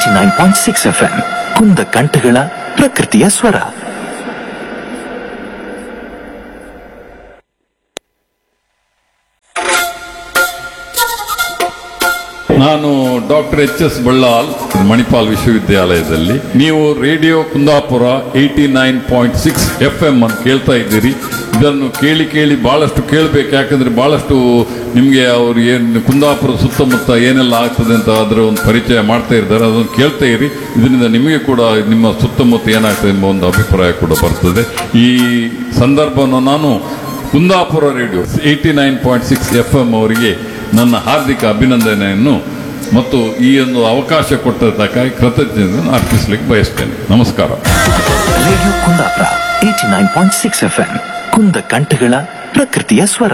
Eighty nine point six F M ಕುಂದ ಕಂಠಗಳ ಪ್ರಕೃತಿಯ ಸ್ವರ ನಾನು doctor H S Ballal Manipal ವಿಶ್ವವಿದ್ಯಾಲಯದಲ್ಲಿ ನೀವು radio Kundapura eighty nine point six F M ಅಂತ ಕೇಳ್ತಾ ಇದ್ದೀರಿ ಇದನ್ನು ಕೇಳಿ ಕೇಳಿ ಬಹಳಷ್ಟು ಕೇಳಬೇಕು ಯಾಕಂದ್ರೆ ಬಹಳಷ್ಟು ನಿಮಗೆ ಅವ್ರು ಏನು ಕುಂದಾಪುರ ಸುತ್ತಮುತ್ತ ಏನೆಲ್ಲ ಆಗ್ತದೆ ಅಂತ ಅದರ ಒಂದು ಪರಿಚಯ ಮಾಡ್ತಾ ಇದ್ದಾರೆ ಅದನ್ನು ಕೇಳ್ತಾ ಇರಿ ಇದರಿಂದ ನಿಮಗೆ ಕೂಡ ನಿಮ್ಮ ಸುತ್ತಮುತ್ತ ಏನಾಗ್ತದೆ ಎಂಬ ಒಂದು ಅಭಿಪ್ರಾಯ ಕೂಡ ಬರ್ತದೆ ಈ ಸಂದರ್ಭವನ್ನು ನಾನು Kundapura radio eighty nine point six F M ಅವರಿಗೆ ನನ್ನ ಹಾರ್ದಿಕ ಅಭಿನಂದನೆಯನ್ನು ಮತ್ತು ಈ ಒಂದು ಅವಕಾಶ ಕೊಟ್ಟದ್ದಕ್ಕಾಗಿ ಕೃತಜ್ಞತೆಯನ್ನು ಅರ್ಪಿಸಲಿಕ್ಕೆ ಬಯಸ್ತೇನೆ ನಮಸ್ಕಾರ radio Kundapura eighty nine point six F M ಕುಂದ ಕಂಠಗಳ ಪ್ರಕೃತಿಯ ಸ್ವರ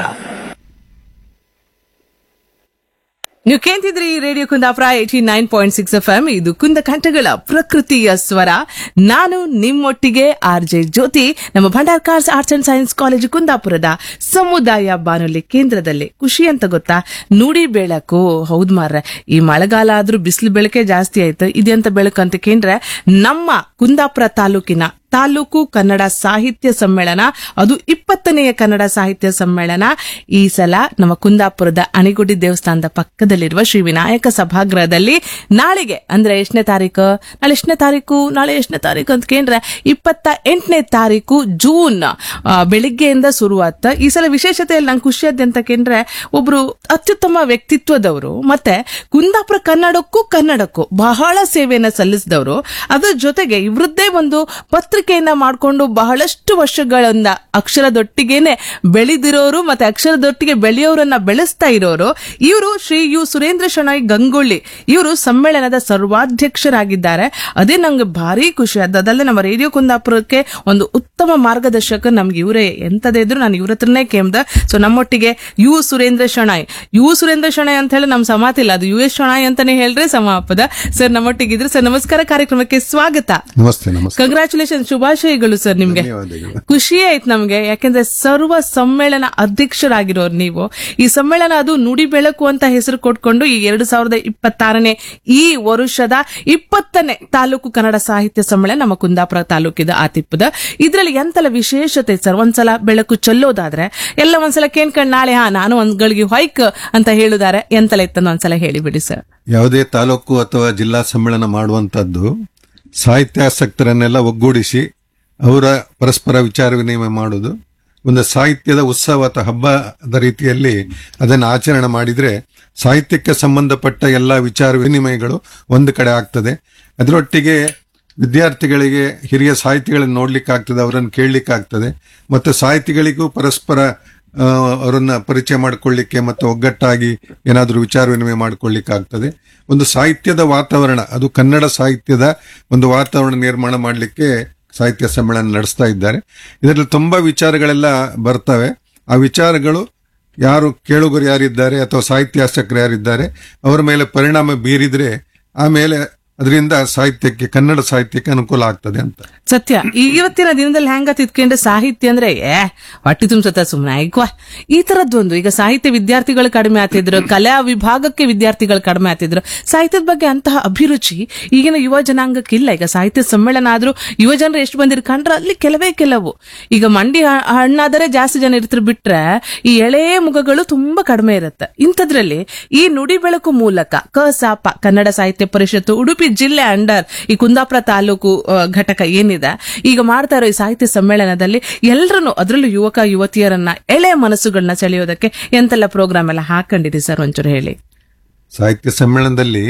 ನೀವು ಕೇಳ್ತಿದ್ರಿ radio Kundapura eighty nine point six F M ಇದು ಕುಂದ ಕಂಠಗಳ ಪ್ರಕೃತಿಯ ಸ್ವರ ನಾನು ನಿಮ್ಮೊಟ್ಟಿಗೆ ಆರ್ ಜೆ ಜ್ಯೋತಿ ನಮ್ಮ Bhandarkars arts and science college ಕುಂದಾಪುರದ ಸಮುದಾಯ ಬಾನುಲಿ ಕೇಂದ್ರದಲ್ಲಿ ಖುಷಿ ಅಂತ ಗೊತ್ತಾ ನುಡಿ ಬೆಳಕು ಹೌದ್ ಮಾರ್ರೆ ಈ ಮಳೆಗಾಲ ಆದ್ರೂ ಬಿಸಿಲು ಬೆಳಕೆ ಜಾಸ್ತಿ ಆಯ್ತು ಇದೆಂತ ಬೆಳಕು ಅಂತ ಕೇಂದ್ರೆ ನಮ್ಮ ಕುಂದಾಪುರ ತಾಲೂಕಿನ ತಾಲೂಕು ಕನ್ನಡ ಸಾಹಿತ್ಯ ಸಮ್ಮೇಳನ ಅದು ಇಪ್ಪತ್ತನೆಯ ಕನ್ನಡ ಸಾಹಿತ್ಯ ಸಮ್ಮೇಳನ ಈ ಸಲ ನಮ್ಮ ಕುಂದಾಪುರದ ಅಣಿಗುಡಿ ದೇವಸ್ಥಾನದ ಪಕ್ಕದಲ್ಲಿರುವ ಶ್ರೀ ವಿನಾಯಕ ಸಭಾಗೃಹದಲ್ಲಿ ನಾಳೆಗೆ ಅಂದ್ರೆ ಎಷ್ಟನೇ ತಾರೀಕು ನಾಳೆ ಎಷ್ಟನೇ ತಾರೀಕು ನಾಳೆ ಎಷ್ಟನೇ ತಾರೀಕು ಅಂತ ಕೇಂದ್ರೆ ಇಪ್ಪತ್ತ ಎಂಟನೇ ತಾರೀಕು ಜೂನ್ ಆ, ಬೆಳಿಗ್ಗೆಯಿಂದ ಶುರುವಾತ ಈ ಸಲ ವಿಶೇಷತೆಯಲ್ಲಿ ನಂಗೆ ಖುಷಿಯಾದ ಅಂತ ಕೇಂದ್ರೆ ಒಬ್ರು ಅತ್ಯುತ್ತಮ ವ್ಯಕ್ತಿತ್ವದವರು ಮತ್ತೆ ಕುಂದಾಪುರ ಕನ್ನಡಕ್ಕೂ ಕನ್ನಡಕ್ಕೂ ಬಹಳ ಸೇವೆಯನ್ನ ಸಲ್ಲಿಸಿದವರು ಅದರ ಜೊತೆಗೆ ಇವರದ್ದೇ ಒಂದು ಪತ್ರಿಕೆಯನ್ನ ಮಾಡಿಕೊಂಡು ಬಹಳಷ್ಟು ವರ್ಷಗಳಿಂದ ಅಕ್ಷರದೊಟ್ಟಿಗೆನೆ ಬೆಳೆದಿರೋರು ಮತ್ತೆ ಅಕ್ಷರದೊಟ್ಟಿಗೆ ಬೆಳೆಯೋರನ್ನ ಬೆಳೆಸ್ತಾ ಇರೋರು ಇವರು ಶ್ರೀ ಯು ಸುರೇಂದ್ರ ಶಣಾಯ್ ಗಂಗೊಳ್ಳಿ ಇವರು ಸಮ್ಮೇಳನದ ಸರ್ವಾಧ್ಯಕ್ಷರಾಗಿದ್ದಾರೆ ಅದೇ ನಂಗೆ ಭಾರಿ ಖುಷಿ ಆದ ಅದಲ್ಲದೆ ನಮ್ಮ ರೇಡಿಯೋ ಕುಂದಾಪುರಕ್ಕೆ ಒಂದು ಉತ್ತಮ ಮಾರ್ಗದರ್ಶಕ ನಮ್ಗೆ ಇವರೇ ಎಂತದೇ ಇದ್ರು ನಾನು ಇವ್ರ ಹತ್ರನೇ ಕೇಮ್ದ ಸೊ ನಮ್ಮೊಟ್ಟಿಗೆ ಯು ಸುರೇಂದ್ರ ಶಣಾಯ್ ಯು ಸುರೇಂದ್ರ ಶಣಾಯ್ ಅಂತ ಹೇಳಿ ನಮ್ ಸಮಾತಿಲ್ಲ ಅದು ಯು ಎಸ್ ಶಣಾಯ್ ಅಂತಾನೆ ಹೇಳ್ರೆ ಸಮಾಪದ ಸರ್ ನಮ್ಮೊಟ್ಟಿಗಿದ್ರೆ ಸರ್ ನಮಸ್ಕಾರ ಕಾರ್ಯಕ್ರಮಕ್ಕೆ ಸ್ವಾಗತ ನಮಸ್ತೆ ನಮಸ್ತೆ ಕಂಗ್ರಾಚುಲೇಷನ್ ಶುಭಾಶಯಗಳು ಸರ್ ನಿಮ್ಗೆ ಧನ್ಯವಾದಗಳು. ಖುಷಿ ಆಯ್ತು ನಮ್ಗೆ ಯಾಕೆಂದ್ರೆ ಸರ್ವ ಸಮ್ಮೇಳನ ಅಧ್ಯಕ್ಷರಾಗಿರೋರು ನೀವು ಈ ಸಮ್ಮೇಳನ ಅದು ನುಡಿ ಬೆಳಕು ಅಂತ ಹೆಸರು ಕೊಟ್ಕೊಂಡು ಈ ಎರಡು ಸಾವಿರದ ಇಪ್ಪತ್ತಾರನೇ ಈ ವರುಷದ ಇಪ್ಪತ್ತನೇ ತಾಲೂಕು ಕನ್ನಡ ಸಾಹಿತ್ಯ ಸಮ್ಮೇಳನ ನಮ್ಮ ಕುಂದಾಪುರ ತಾಲೂಕಿದ ಆತಿಪ್ಪದ ಇದ್ರಲ್ಲಿ ಎಂತೆಲ್ಲ ವಿಶೇಷತೆ ಸರ್ ಒಂದ್ಸಲ ಬೆಳಕು ಚೆಲ್ಲೋದಾದ್ರೆ ಎಲ್ಲ ಒಂದ್ಸಲ ಕೇಳ್ಕೊಂಡ್ ನಾಳೆ ಹಾ ನಾನು ಒಂದ್ ಗಳಿಗೆ ಹೊಯ್ಕ್ ಅಂತ ಹೇಳುದಾರೆ ಎಂತೆಲ್ಲ ಇತ್ತಂದು ಒಂದ್ಸಲ ಹೇಳಿಬಿಡಿ ಸರ್ ಯಾವುದೇ ತಾಲೂಕು ಅಥವಾ ಜಿಲ್ಲಾ ಸಮ್ಮೇಳನ ಮಾಡುವಂತದ್ದು ಸಾಹಿತ್ಯಾಸಕ್ತರನ್ನೆಲ್ಲ ಒಗ್ಗೂಡಿಸಿ ಅವರ ಪರಸ್ಪರ ವಿಚಾರ ವಿನಿಮಯ ಮಾಡುವುದು ಒಂದು ಸಾಹಿತ್ಯದ ಉತ್ಸವ ಅಥವಾ ಹಬ್ಬದ ರೀತಿಯಲ್ಲಿ ಅದನ್ನು ಆಚರಣೆ ಮಾಡಿದ್ರೆ ಸಾಹಿತ್ಯಕ್ಕೆ ಸಂಬಂಧಪಟ್ಟ ಎಲ್ಲ ವಿಚಾರ ವಿನಿಮಯಗಳು ಒಂದು ಕಡೆ ಆಗ್ತದೆ ಅದರೊಟ್ಟಿಗೆ ವಿದ್ಯಾರ್ಥಿಗಳಿಗೆ ಹಿರಿಯ ಸಾಹಿತಿಗಳನ್ನು ನೋಡ್ಲಿಕ್ಕೆ ಆಗ್ತದೆ ಅವರನ್ನು ಕೇಳಲಿಕ್ಕೆ ಆಗ್ತದೆ ಮತ್ತು ಸಾಹಿತಿಗಳಿಗೂ ಪರಸ್ಪರ ಆ, ಅವರನ್ನ ಪರಿಚಯ ಮಾಡಿಕೊಳ್ಳಿಕ್ಕೆ ಮತ್ತು ಒಗ್ಗಟ್ಟಾಗಿ ಏನಾದರೂ ವಿಚಾರ ವಿನಿಮಯ ಮಾಡಿಕೊಳ್ಳಿಕ್ಕೆ ಆಗ್ತದೆ ಒಂದು ಸಾಹಿತ್ಯದ ವಾತಾವರಣ ಅದು ಕನ್ನಡ ಸಾಹಿತ್ಯದ ಒಂದು ವಾತಾವರಣ ನಿರ್ಮಾಣ ಮಾಡಲಿಕ್ಕೆ ಸಾಹಿತ್ಯ ಸಮ್ಮೇಳನ ನಡೆಸ್ತಾ ಇದ್ದಾರೆ ಇದರಲ್ಲಿ ತುಂಬಾ ವಿಚಾರಗಳೆಲ್ಲ ಬರ್ತವೆ ಆ ವಿಚಾರಗಳು ಯಾರು ಕೇಳುಗರು ಯಾರಿದ್ದಾರೆ ಅಥವಾ ಸಾಹಿತ್ಯಾಸಕ್ತರು ಯಾರಿದ್ದಾರೆ ಅವರ ಮೇಲೆ ಪರಿಣಾಮ ಬೀರಿದ್ರೆ ಆಮೇಲೆ ಅದರಿಂದ ಸಾಹಿತ್ಯಕ್ಕೆ ಕನ್ನಡ ಸಾಹಿತ್ಯಕ್ಕೆ ಅನುಕೂಲ ಆಗ್ತದೆ ಅಂತ ಸತ್ಯ ಈ ಇವತ್ತಿನ ದಿನದಲ್ಲಿ ಹೆಂಗ ತಿದ್ಕೊಂಡ್ರೆ ಸಾಹಿತ್ಯ ಅಂದ್ರೆ ಏ ಹೊಟ್ಟಿ ತುಂಬಸತ್ತ ಸುಮ್ನೆ ಆಯ್ಕವಾ ಈ ತರದ್ದೊಂದು ಈಗ ಸಾಹಿತ್ಯ ವಿದ್ಯಾರ್ಥಿಗಳು ಕಡಿಮೆ ಆಗ್ತಿದ್ರು ಕಲಾ ವಿಭಾಗಕ್ಕೆ ವಿದ್ಯಾರ್ಥಿಗಳು ಕಡಿಮೆ ಆಗ್ತಿದ್ರು ಸಾಹಿತ್ಯದ ಬಗ್ಗೆ ಅಂತಹ ಅಭಿರುಚಿ ಈಗಿನ ಯುವ ಜನಾಂಗಕ್ಕೆ ಇಲ್ಲ ಈಗ ಸಾಹಿತ್ಯ ಸಮ್ಮೇಳನ ಆದ್ರೂ ಯುವ ಜನರು ಎಷ್ಟು ಬಂದಿರ್ ಕಂಡ್ರೆ ಅಲ್ಲಿ ಕೆಲವೇ ಕೆಲವು ಈಗ ಮಂಡಿ ಹ- ಹಣ್ಣಾದರೆ ಜಾಸ್ತಿ ಜನ ಇರ್ತಾರೆ ಬಿಟ್ರೆ ಈ ಎಳೆ ಮುಖಗಳು ತುಂಬಾ ಕಡಿಮೆ ಇರುತ್ತೆ ಇಂಥದ್ರಲ್ಲಿ ಈ ನುಡಿ ಬೆಳಕು ಮೂಲಕ ಕಸಾಪ ಕನ್ನಡ ಸಾಹಿತ್ಯ ಪರಿಷತ್ತು ಉಡುಪಿ ಜಿಲ್ಲೆ ಅಂಡರ್ ಈ ಕುಂದಾಪುರ ತಾಲೂಕು ಆ, ಘಟಕ ಏನಿದೆ ಈಗ ಮಾಡ್ತಾ ಇರೋ ಈ ಸಾಹಿತ್ಯ ಸಮ್ಮೇಳನದಲ್ಲಿ ಎಲ್ಲರನ್ನು ಅದರಲ್ಲೂ ಯುವಕ ಯುವತಿಯರನ್ನ ಎಳೆ ಮನಸ್ಸುಗಳನ್ನ ಸೆಳೆಯೋದಕ್ಕೆ ಎಂತೆಲ್ಲ ಪ್ರೋಗ್ರಾಮ್ ಎಲ್ಲ ಹಾಕೊಂಡಿದೆ ಸರ್ ಒಂಚೂರು ಹೇಳಿ ಸಾಹಿತ್ಯ ಸಮ್ಮೇಳನದಲ್ಲಿ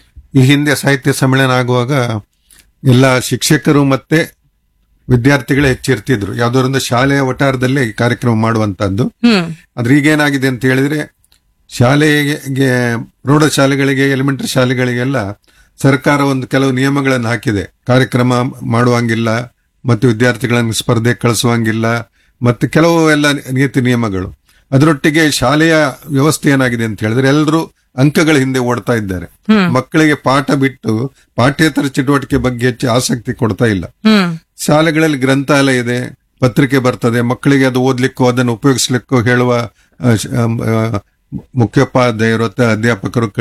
ಈ ಹಿಂದೆ ಸಾಹಿತ್ಯ ಸಮ್ಮೇಳನ ಆಗುವಾಗ ಎಲ್ಲ ಶಿಕ್ಷಕರು ಮತ್ತೆ ವಿದ್ಯಾರ್ಥಿಗಳೇ ಹೆಚ್ಚಿರ್ತಿದ್ರು ಯಾವ್ದಾರೊಂದು ಶಾಲೆಯ ವಟಾರದಲ್ಲೇ ಈ ಕಾರ್ಯಕ್ರಮ ಮಾಡುವಂತದ್ದು ಹ್ಮ್ ಆದ್ರೆ ಈಗೇನಾಗಿದೆ ಅಂತ ಹೇಳಿದ್ರೆ ಶಾಲೆಗೆ ಪ್ರೌಢಶಾಲೆಗಳಿಗೆ ಎಲಿಮೆಂಟರಿ ಶಾಲೆಗಳಿಗೆಲ್ಲ ಸರ್ಕಾರ ಒಂದು ಕೆಲವು ನಿಯಮಗಳನ್ನು ಹಾಕಿದೆ ಕಾರ್ಯಕ್ರಮ ಮಾಡುವಂಗಿಲ್ಲ ಮತ್ತು ವಿದ್ಯಾರ್ಥಿಗಳನ್ನು ಸ್ಪರ್ಧೆ ಕಳಿಸುವಂಗಿಲ್ಲ ಮತ್ತು ಕೆಲವು ಎಲ್ಲ ನೀತಿ ನಿಯಮಗಳು ಅದರೊಟ್ಟಿಗೆ ಶಾಲೆಯ ವ್ಯವಸ್ಥೆ ಏನಾಗಿದೆ ಅಂತ ಹೇಳಿದ್ರೆ ಎಲ್ಲರೂ ಅಂಕಗಳ ಹಿಂದೆ ಓಡ್ತಾ ಇದ್ದಾರೆ ಮಕ್ಕಳಿಗೆ ಪಾಠ ಬಿಟ್ಟು ಪಾಠ್ಯೇತರ ಚಟುವಟಿಕೆ ಬಗ್ಗೆ ಹೆಚ್ಚು ಆಸಕ್ತಿ ಕೊಡ್ತಾ ಇಲ್ಲ ಹ್ಮ್ ಶಾಲೆಗಳಲ್ಲಿ ಗ್ರಂಥಾಲಯ ಇದೆ ಪತ್ರಿಕೆ ಬರ್ತದೆ ಮಕ್ಕಳಿಗೆ ಅದು ಓದ್ಲಿಕ್ಕೂ ಅದನ್ನು ಉಪಯೋಗಿಸ್ಲಿಕ್ಕೂ ಹೇಳುವ ಆ, ಶ- ಆಮ್, ಆ, ಮುಖ್ಯೋಪಾಧ್ಯಾಯರು ಅಥವಾ ಅಧ್ಯಾಪಕರು ಕಡಿಮೆ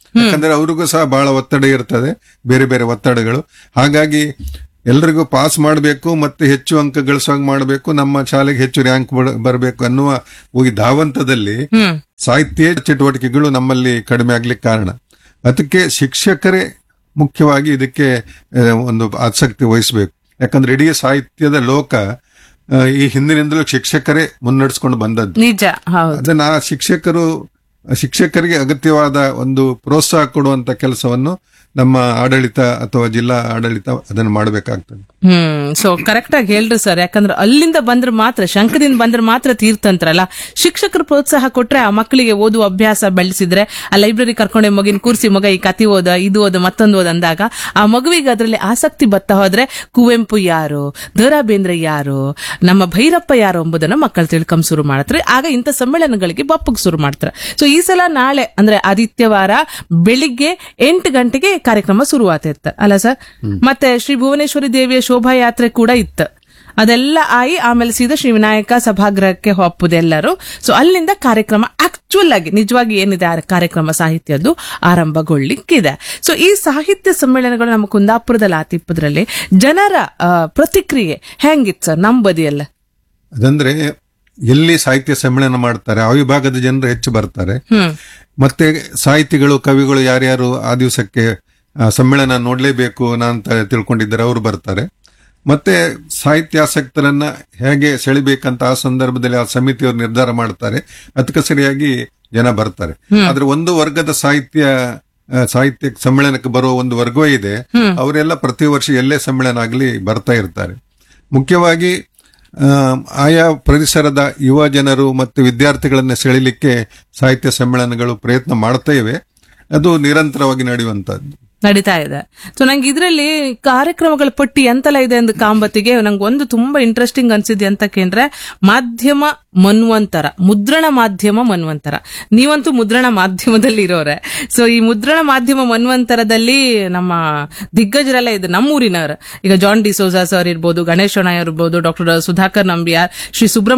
ಯಾಕಂದ್ರೆ ಅವ್ರಿಗೂ ಸಹ ಬಹಳ ಒತ್ತಡ ಇರ್ತದೆ ಬೇರೆ ಬೇರೆ ಒತ್ತಡಗಳು ಹಾಗಾಗಿ ಎಲ್ರಿಗೂ ಪಾಸ್ ಮಾಡಬೇಕು ಮತ್ತೆ ಹೆಚ್ಚು ಅಂಕ ಗಳಿಸುವಾಗ ಮಾಡಬೇಕು ನಮ್ಮ ಶಾಲೆಗೆ ಹೆಚ್ಚು ರ್ಯಾಂಕ್ ಬರಬೇಕು ಅನ್ನುವ ಈ ಧಾವಂತದಲ್ಲಿ ಹ್ಮ್ ಸಾಹಿತ್ಯ ಚಟುವಟಿಕೆಗಳು ನಮ್ಮಲ್ಲಿ ಕಡಿಮೆ ಆಗ್ಲಿಕ್ಕೆ ಕಾರಣ ಅದಕ್ಕೆ ಶಿಕ್ಷಕರೇ ಮುಖ್ಯವಾಗಿ ಇದಕ್ಕೆ ಆ, ಒಂದು ಆಸಕ್ತಿ ವಹಿಸಬೇಕು ಯಾಕಂದ್ರೆ ಇಡೀ ಸಾಹಿತ್ಯದ ಲೋಕ ಆ, ಈ ಹಿಂದಿನಿಂದಲೂ ಶಿಕ್ಷಕರೇ ಮುನ್ನಡೆಸ್ಕೊಂಡು ಬಂದದ್ದು ನಿಜ ಹೌದು ಅದನ್ನ ಆ ಶಿಕ್ಷಕರು ಶಿಕ್ಷಕರಿಗೆ ಅಗತ್ಯವಾದ ಒಂದು ಪ್ರೋತ್ಸಾಹ ಕೊಡುವಂತ ಕೆಲಸವನ್ನು ನಮ್ಮ ಆಡಳಿತ ಅಥವಾ ಜಿಲ್ಲಾ ಆಡಳಿತ ಅದನ್ನು ಮಾಡಬೇಕಾಗ್ತದೆ ಹ್ಮ್ ಸೊ ಕರೆಕ್ಟ್ ಆಗಿ ಹೇಳ್ರಿ ಸರ್ ಯಾಕಂದ್ರೆ ಅಲ್ಲಿಂದ ಬಂದ್ರೆ ಮಾತ್ರ ಶಂಕದಿಂದ ಬಂದ್ರೆ ಮಾತ್ರ ತೀರ್ಥಂತ್ರಲ್ಲ ಶಿಕ್ಷಕರು ಪ್ರೋತ್ಸಾಹ ಕೊಟ್ರೆ ಆ ಮಕ್ಕಳಿಗೆ ಓದುವ ಅಭ್ಯಾಸ ಬೆಳೆಸಿದ್ರೆ ಆ ಲೈಬ್ರರಿ ಕರ್ಕೊಂಡೆ ಮಗಿನ ಕೂರ್ಸಿ ಮಗ ಈ ಕತಿ ಓದ ಇದು ಓದ ಮತ್ತೊಂದು ಓದ ಅಂದಾಗ ಆ ಮಗುವಿಗೆ ಅದರಲ್ಲಿ ಆಸಕ್ತಿ ಬತ್ತಾ ಹೋದ್ರೆ ಕುವೆಂಪು ಯಾರು ದ ರಾ ಬೇಂದ್ರೆ ಯಾರು ನಮ್ಮ ಭೈರಪ್ಪ ಯಾರು ಎಂಬುದನ್ನ ಮಕ್ಕಳು ತಿಳ್ಕೊಂಡ್ ಶುರು ಮಾಡ್ತಾರೆ ಆಗ ಇಂಥ ಸಮ್ಮೇಳನಗಳಿಗೆ ಬಪ್ಪಗ್ ಶುರು ಮಾಡ್ತಾರೆ ಸೊ ಈ ಸಲ ನಾಳೆ ಅಂದ್ರೆ ಆದಿತ್ಯವಾರ ಬೆಳಿಗ್ಗೆ ಎಂಟು ಗಂಟೆಗೆ ಕಾರ್ಯಕ್ರಮ ಶುರುವಾತಿತ್ತು ಅಲ್ಲ ಸರ್ ಮತ್ತೆ ಶ್ರೀ ಭುವನೇಶ್ವರಿ ದೇವಿಯ ಶೋಭಾಯಾತ್ರೆ ಕೂಡ ಇತ್ತು ಅದೆಲ್ಲ ಆಗಿ ಆಮೇಲೆ ಸೀದಾ ಶ್ರೀ ವಿನಾಯಕ ಸಭಾಗೃಹಕ್ಕೆ ಹೋಗ್ಬೋದೆಲ್ಲರೂ ಸೊ ಅಲ್ಲಿಂದ ಕಾರ್ಯಕ್ರಮ ಆಕ್ಚುಲ್ ಆಗಿ ನಿಜವಾಗಿ ಏನಿದೆ ಆ ಕಾರ್ಯಕ್ರಮ ಸಾಹಿತ್ಯದ್ದು ಆರಂಭಗೊಳ್ಳಿಕ್ಕಿದೆ ಸೊ ಈ ಸಾಹಿತ್ಯ ಸಮ್ಮೇಳನಗಳು ನಮ್ಮ ಕುಂದಾಪುರದಲ್ಲಿ ಆತಿಪ್ಪದ್ರಲ್ಲಿ ಜನರ ಆ, ಪ್ರತಿಕ್ರಿಯೆ ಹೆಂಗಿತ್ತು ಸರ್ ನಮ್ಮ ಬದಿಯಲ್ಲ ಅದಂದ್ರೆ ಎಲ್ಲಿ ಸಾಹಿತ್ಯ ಸಮ್ಮೇಳನ ಮಾಡ್ತಾರೆ ಆ ವಿಭಾಗದ ಜನರು ಹೆಚ್ಚು ಬರ್ತಾರೆ ಹ್ಮ್ ಮತ್ತೆ ಸಾಹಿತಿಗಳು ಕವಿಗಳು ಯಾರ್ಯಾರು ಆ ದಿವಸಕ್ಕೆ ಆ, ಸಮ್ಮೇಳನ ನೋಡ್ಲೇಬೇಕು ಅಂತ ತಿಳ್ಕೊಂಡಿದ್ದಾರೆ ಅವರು ಬರ್ತಾರೆ ಮತ್ತೆ ಸಾಹಿತ್ಯಾಸಕ್ತರನ್ನ ಹೇಗೆ ಸೆಳಿಬೇಕಂತ ಆ ಸಂದರ್ಭದಲ್ಲಿ ಆ ಸಮಿತಿಯವರು ನಿರ್ಧಾರ ಮಾಡ್ತಾರೆ ಅದಕ್ಕೆ ಸರಿಯಾಗಿ ಜನ ಬರ್ತಾರೆ ಆದ್ರೆ ಒಂದು ವರ್ಗದ ಸಾಹಿತ್ಯ ಆ, ಸಾಹಿತ್ಯ ಸಮ್ಮೇಳನಕ್ಕೆ ಬರುವ ಒಂದು ವರ್ಗವೇ ಇದೆ ಅವರೆಲ್ಲ ಪ್ರತಿ ವರ್ಷ ಎಲ್ಲೇ ಸಮ್ಮೇಳನ ಆಗಲಿ ಬರ್ತಾ ಇರ್ತಾರೆ ಮುಖ್ಯವಾಗಿ ಆ, ಆಯಾ ಪರಿಸರದ ಯುವ ಜನರು ಮತ್ತು ವಿದ್ಯಾರ್ಥಿಗಳನ್ನ ಸೆಳಿಲಿಕ್ಕೆ ಸಾಹಿತ್ಯ ಸಮ್ಮೇಳನಗಳು ಪ್ರಯತ್ನ ಮಾಡ್ತಾ ಇವೆ ಅದು ನಿರಂತರವಾಗಿ ನಡೆಯುವಂತದ್ದು ನಡೀತಾ ಇದೆ ಸೊ ನಂಗೆ ಇದರಲ್ಲಿ ಕಾರ್ಯಕ್ರಮಗಳ ಪಟ್ಟಿ ಎಂತೆಲ್ಲ ಇದೆ ಅಂದ ಕಾಂಬತ್ತಿಗೆ ನಂಗೆ ಒಂದು ತುಂಬಾ ಇಂಟ್ರೆಸ್ಟಿಂಗ್ ಅನ್ಸಿದೆ ಅಂತ ಕೇಂದ್ರೆ ಮಾಧ್ಯಮ ಮನ್ವಂತರ ಮುದ್ರಣ ಮಾಧ್ಯಮ ಮನ್ವಂತರ ನೀವಂತೂ ಮುದ್ರಣ ಮಾಧ್ಯಮದಲ್ಲಿ ಇರೋರೆ ಸೊ ಈ ಮುದ್ರಣ ಮಾಧ್ಯಮ ಮನ್ವಂತರದಲ್ಲಿ ನಮ್ಮ ದಿಗ್ಗಜರೆಲ್ಲ ಇದೆ ನಮ್ಮೂರಿನವರು ಈಗ ಜಾನ್ ಡಿ ಸೋಜಾ ಸರ್ ಇರ್ಬೋದು ಗಣೇಶ್ ಶೆಣೈ ಇರ್ಬೋದು ಡಾಕ್ಟರ್ ಸುಧಾಕರ್ ನಂಬಿಯಾರ್ ಶ್ರೀ ಸುಬ್ರಹ್ಮಣ್ಯ